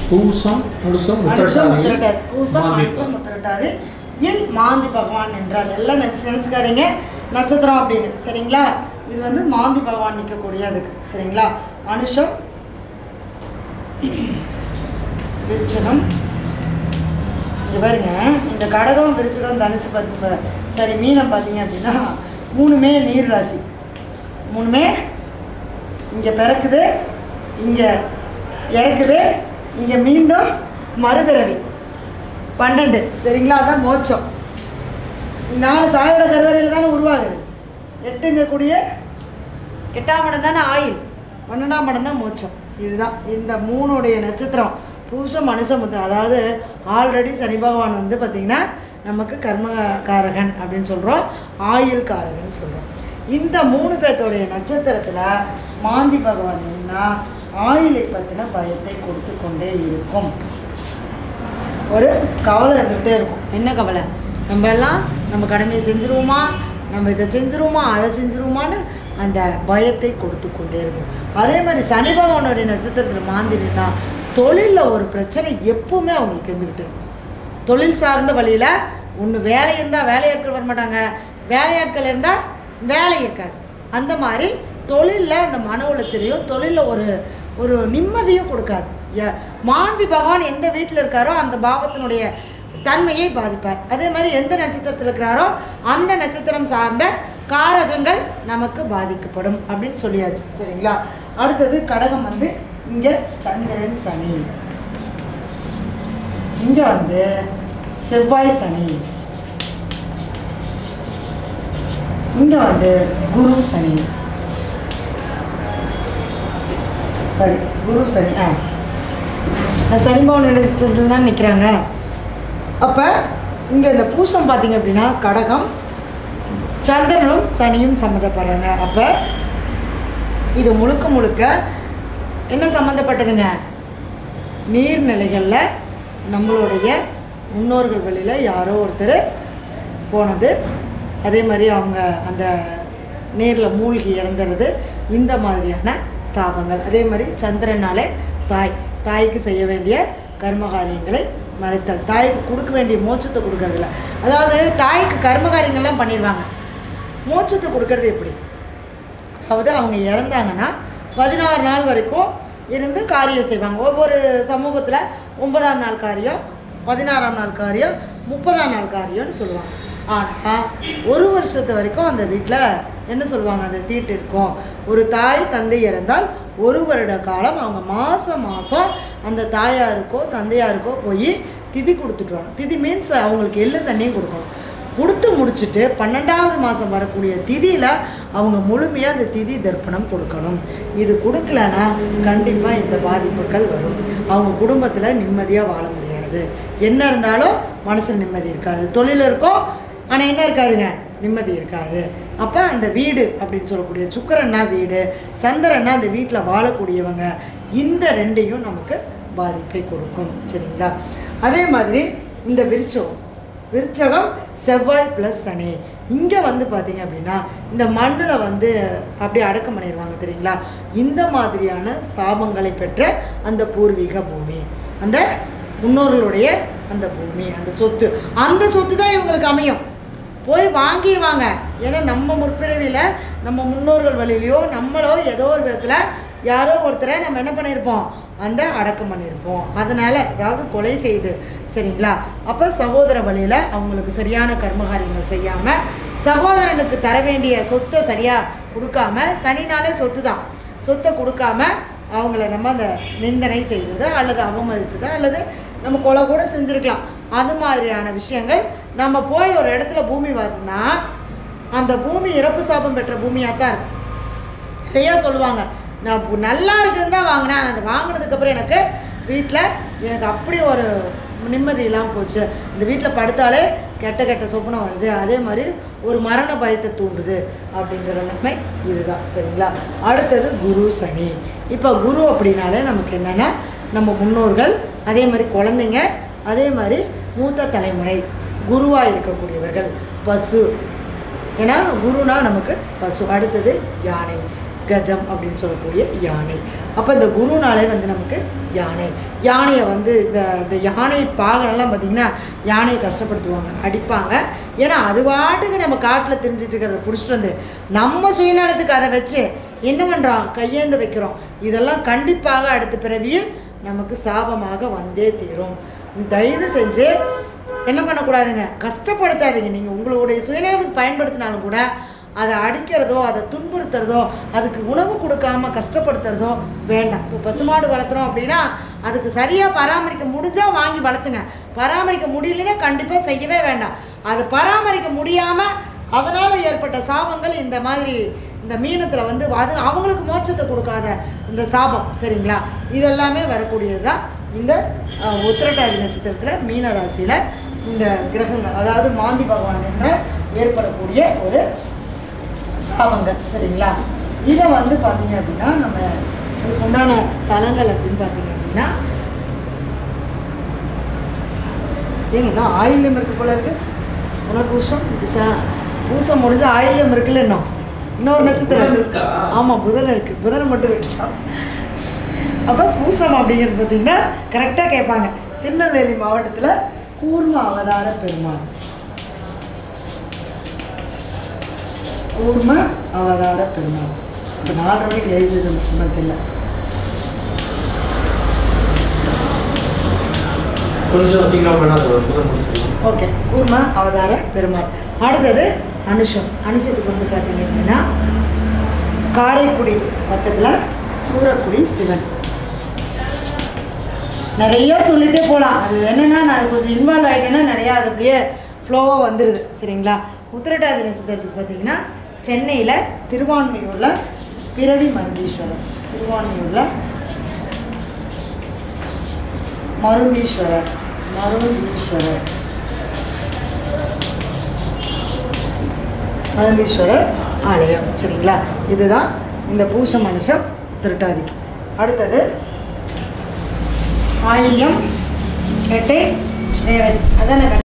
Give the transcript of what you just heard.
பூசம் அனுசம் அனுஷம் உத்திரட்டாதி முத்திரட்டாதி பூசம் மாந்தி அனுஷம் முத்திரட்டாதி இல் மாந்தி பகவான் என்றால் எல்லாம் நினை- நினைச்சுக்காதீங்க நட்சத்திரம் அப்படின்னு சரிங்களா இது வந்து மாந்தி பகவான் நிற்கக்கூடிய அதுக்கு சரிங்களா அனுஷம் விருச்சகம் இங்க பாருங்க இந்த கடகம் விருச்சகம் தனுசு பார்த்து சரி மீனம் பார்த்தீங்க அப்படின்னா மூணுமே நீர் ராசி மூணுமே இங்கே பிறக்குது இங்கே இறக்குது இங்கே மீண்டும் மறுபிறவி பன்னெண்டு சரிங்களா அதான் மோட்சம் நாலு தாயோட கருவறையில் தானே உருவாகுது எட்டுங்கக்கூடிய எட்டாம் இடம் தானே ஆயில் பன்னெண்டாம் இடம் தான் மோட்சம் இதுதான் இந்த மூணுடைய நட்சத்திரம் பூசம் மனுஷமுத்திரம் அதாவது ஆல்ரெடி சனி பகவான் வந்து பார்த்திங்கன்னா நமக்கு கர்மகாரகன் அப்படின்னு சொல்கிறோம் ஆயுள் காரகன் சொல்கிறோம் இந்த மூணு பேர்த்தோடைய நட்சத்திரத்தில் மாந்தி பகவான் நின்னா ஆயுளை பற்றின பயத்தை கொடுத்து கொண்டே இருக்கும் ஒரு கவலை இருந்துக்கிட்டே இருக்கும் என்ன கவலை நம்ம எல்லாம் நம்ம கடமையை செஞ்சுருவோமா நம்ம இதை செஞ்சுருவோமா அதை செஞ்சுருவோமான்னு அந்த பயத்தை கொடுத்து கொண்டே இருக்கும் அதே மாதிரி சனி பகவானுடைய நட்சத்திரத்தில் மாந்திரினா தொழிலில் ஒரு பிரச்சனை எப்பவுமே அவங்களுக்கு இருந்துக்கிட்டு இருக்கும் தொழில் சார்ந்த வழியில் ஒன்று வேலை இருந்தால் வேலையாட்கள் வர மாட்டாங்க வேலையாட்கள் இருந்தால் வேலை இருக்காது அந்த மாதிரி தொழிலில் அந்த மன உளைச்சலையும் தொழிலில் ஒரு ஒரு நிம்மதியும் கொடுக்காது ய- மாந்தி பகவான் எந்த வீட்டில் இருக்காரோ அந்த பாவத்தினுடைய தன்மையை பாதிப்பார் அதே மாதிரி எந்த நட்சத்திரத்தில் இருக்கிறாரோ அந்த நட்சத்திரம் சார்ந்த காரகங்கள் நமக்கு பாதிக்கப்படும் அப்படின்னு சொல்லியாச்சு சரிங்களா அடுத்தது கடகம் வந்து இங்கே சந்திரன் சனி இங்கே வந்து செவ்வாய் சனி இங்கே வந்து குரு சனி சரி குரு சனி ஆ நான் சனி பவன் இடத்துல தான் நிற்கிறாங்க அப்போ இங்கே இந்த பூசம் பார்த்தீங்க அப்படின்னா கடகம் சந்திரனும் சனியும் சம்மந்தப்படுறாங்க அப்போ இது முழுக்க முழுக்க என்ன சம்மந்தப்பட்டதுங்க நீர்நிலைகளில் நம்மளுடைய முன்னோர்கள் வழியில் யாரோ ஒருத்தர் போனது அதே மாதிரி அவங்க அந்த நீரில் மூழ்கி இறந்துறது இந்த மாதிரியான சாபங்கள் அதே மாதிரி சந்திரனாலே தாய் தாய்க்கு செய்ய வேண்டிய கர்மகாரியங்களை மறைத்தல் தாய்க்கு கொடுக்க வேண்டிய மோட்சத்தை கொடுக்கறதில்ல அதாவது தாய்க்கு கர்மகாரியங்கள்லாம் பண்ணிடுவாங்க மோட்சத்தை கொடுக்கறது எப்படி அதாவது அவங்க இறந்தாங்கன்னா பதினாறு நாள் வரைக்கும் இருந்து காரியம் செய்வாங்க ஒவ்வொரு சமூகத்தில் ஒன்பதாம் நாள் காரியம் பதினாறாம் நாள் காரியம் முப்பதாம் நாள் காரியம்னு சொல்லுவாங்க ஆனால் ஒரு வருஷத்து வரைக்கும் அந்த வீட்டில் என்ன சொல்லுவாங்க அந்த தீட்டு இருக்கும் ஒரு தாய் தந்தை இறந்தால் ஒரு வருட காலம் அவங்க மாதம் மாதம் அந்த தாயாருக்கோ தந்தையாருக்கோ போய் திதி கொடுத்துட்டுவாங்க திதி மீன்ஸ் அவங்களுக்கு எள்ளு தண்ணியும் கொடுக்கணும் கொடுத்து முடிச்சுட்டு பன்னெண்டாவது மாதம் வரக்கூடிய திதியில் அவங்க முழுமையாக அந்த திதி தர்ப்பணம் கொடுக்கணும் இது கொடுக்கலன்னா கண்டிப்பாக இந்த பாதிப்புகள் வரும் அவங்க குடும்பத்தில் நிம்மதியாக வாழ முடியாது என்ன இருந்தாலும் மனசில் நிம்மதி இருக்காது தொழில் இருக்கும் ஆனால் என்ன இருக்காதுங்க நிம்மதி இருக்காது அப்போ அந்த வீடு அப்படின்னு சொல்லக்கூடிய சுக்கரன்னா வீடு சந்திரன்னா அந்த வீட்டில் வாழக்கூடியவங்க இந்த ரெண்டையும் நமக்கு பாதிப்பை கொடுக்கும் சரிங்களா அதே மாதிரி இந்த விருச்சம் விருச்சகம் செவ்வாய் ப்ளஸ் சனி இங்கே வந்து பார்த்தீங்க அப்படின்னா இந்த மண்ணில் வந்து அப்படியே அடக்கம் பண்ணிடுவாங்க தெரியுங்களா இந்த மாதிரியான சாபங்களை பெற்ற அந்த பூர்வீக பூமி அந்த முன்னோர்களுடைய அந்த பூமி அந்த சொத்து அந்த சொத்து தான் இவங்களுக்கு அமையும் போய் வாங்கிடுவாங்க ஏன்னா நம்ம முற்பிறவியில் நம்ம முன்னோர்கள் வழியிலையோ நம்மளோ ஏதோ ஒரு விதத்தில் யாரோ ஒருத்தரை நம்ம என்ன பண்ணியிருப்போம் அந்த அடக்கம் பண்ணியிருப்போம் அதனால் அதாவது கொலை செய்து சரிங்களா அப்போ சகோதர வழியில் அவங்களுக்கு சரியான கர்மகாரியங்கள் செய்யாமல் சகோதரனுக்கு தர வேண்டிய சொத்தை சரியாக கொடுக்காம சனினாலே சொத்து தான் சொத்தை கொடுக்காம அவங்கள நம்ம அந்த நிந்தனை செய்தது அல்லது அவமதிச்சது அல்லது நம்ம கொலை கூட செஞ்சுருக்கலாம் அது மாதிரியான விஷயங்கள் நம்ம போய் ஒரு இடத்துல பூமி வாங்கினா அந்த பூமி இறப்பு சாபம் பெற்ற பூமியாக தான் இருக்கும் நிறையா சொல்லுவாங்க நான் இப்போ நல்லா இருக்குதுன்னு தான் வாங்கினேன் ஆனால் அதை வாங்கினதுக்கப்புறம் எனக்கு வீட்டில் எனக்கு அப்படி ஒரு நிம்மதி இல்லாமல் போச்சு இந்த வீட்டில் படுத்தாலே கெட்ட கெட்ட சொப்பனம் வருது அதே மாதிரி ஒரு மரண பயத்தை தூண்டுது அப்படின்றது எல்லாமே இதுதான் சரிங்களா அடுத்தது குரு சனி இப்போ குரு அப்படின்னாலே நமக்கு என்னென்னா நம்ம முன்னோர்கள் அதே மாதிரி குழந்தைங்க அதே மாதிரி மூத்த தலைமுறை குருவாக இருக்கக்கூடியவர்கள் பசு ஏன்னா குருனா நமக்கு பசு அடுத்தது யானை கஜம் அப்படின்னு சொல்லக்கூடிய யானை அப்போ இந்த குருனாலே வந்து நமக்கு யானை யானையை வந்து இந்த இந்த யானை பாகனெல்லாம் பார்த்திங்கன்னா யானையை கஷ்டப்படுத்துவாங்க அடிப்பாங்க ஏன்னா அது பாட்டுக்கு நம்ம காட்டில் தெரிஞ்சிட்டு இருக்கிறத பிடிச்சிட்டு வந்து நம்ம சுயநலத்துக்கு அதை வச்சு என்ன பண்ணுறோம் கையேந்து வைக்கிறோம் இதெல்லாம் கண்டிப்பாக அடுத்த பிறவியில் நமக்கு சாபமாக வந்தே தீரும் தயவு செஞ்சு என்ன பண்ணக்கூடாதுங்க கஷ்டப்படுத்தாதீங்க நீங்கள் உங்களுடைய சுயநலத்துக்கு பயன்படுத்தினாலும் கூட அதை அடிக்கிறதோ அதை துன்புறுத்துறதோ அதுக்கு உணவு கொடுக்காம கஷ்டப்படுத்துறதோ வேண்டாம் இப்போ பசுமாடு வளர்த்துறோம் அப்படின்னா அதுக்கு சரியாக பராமரிக்க முடிஞ்சால் வாங்கி வளர்த்துங்க பராமரிக்க முடியலன்னா கண்டிப்பாக செய்யவே வேண்டாம் அதை பராமரிக்க முடியாமல் அதனால் ஏற்பட்ட சாபங்கள் இந்த மாதிரி இந்த மீனத்தில் வந்து அது அவங்களுக்கு மோட்சத்தை கொடுக்காத இந்த சாபம் சரிங்களா இதெல்லாமே வரக்கூடியது தான் இந்த அஹ், உத்திரட்டாதி நட்சத்திரத்தில் மீன ராசியில் இந்த கிரகங்கள் அதாவது மாந்தி பகவான் என்ற ஏற்படக்கூடிய ஒரு சாபங்கள் சரிங்களா இதை வந்து பார்த்தீங்க அப்படின்னா நம்ம இதுக்கு உண்டான ஸ்தலங்கள் அப்படின்னு பார்த்தீங்க அப்படின்னா ஏங்க இன்னும் ஆயில்யம் இருக்கு போல இருக்கு புனர்பூசம் விசா பூசம் முடிஞ்சு ஆயில்யம் இருக்குல்ல இன்னும் இன்னொரு நட்சத்திரம் புதன் இருக்கு இருக்கா? ஆமாம் புதன் இருக்கு புதனை மட்டும் விட்டுட்டோம் அப்போ பூசம் அப்படிங்கிறது பார்த்தீங்கன்னா கரெக்டாக கேட்பாங்க திருநெல்வேலி மாவட்டத்தில் கூர்ம அவதார பெருமாள் கூர்ம அவதார பெருமாள் இப்போ நாலரை மணிக்கு லைசன்ஸ் சொன்ன தெரியல கொஞ்சம் சீக்கிரம் வேணா புதன் முடிச்சிடலாம் ஓகே கூர்ம அவதார பெருமாள் அடுத்தது அனுஷம் அனுஷத்துக்கு வந்து பார்த்தீங்க அப்படின்னா காரைக்குடி பக்கத்தில் சூரக்குடி சிவன் நிறைய சொல்லிட்டே போகலாம் அது என்னென்னா நான் கொஞ்சம் இன்வால்வ் ஆகிட்டேன்னா நிறையா அது அப்படியே ஃப்ளோவாக வந்துடுது சரிங்களா உத்திரட்டாதி நட்சத்திரத்துக்கு பார்த்தீங்கன்னா சென்னையில் திருவான்மையூரில் பிறவி மருந்தீஸ்வரர் திருவான்மையூரில் மருந்தீஸ்வரர் மருந்தீஸ்வரர் மருந்தீஸ்வரர் ஆலயம் சரிங்களா இதுதான் இந்த பூச மனுஷம் திருட்டாதிக்கு அடுத்தது ஆயில்யம் கேட்டை ரேவதி அதான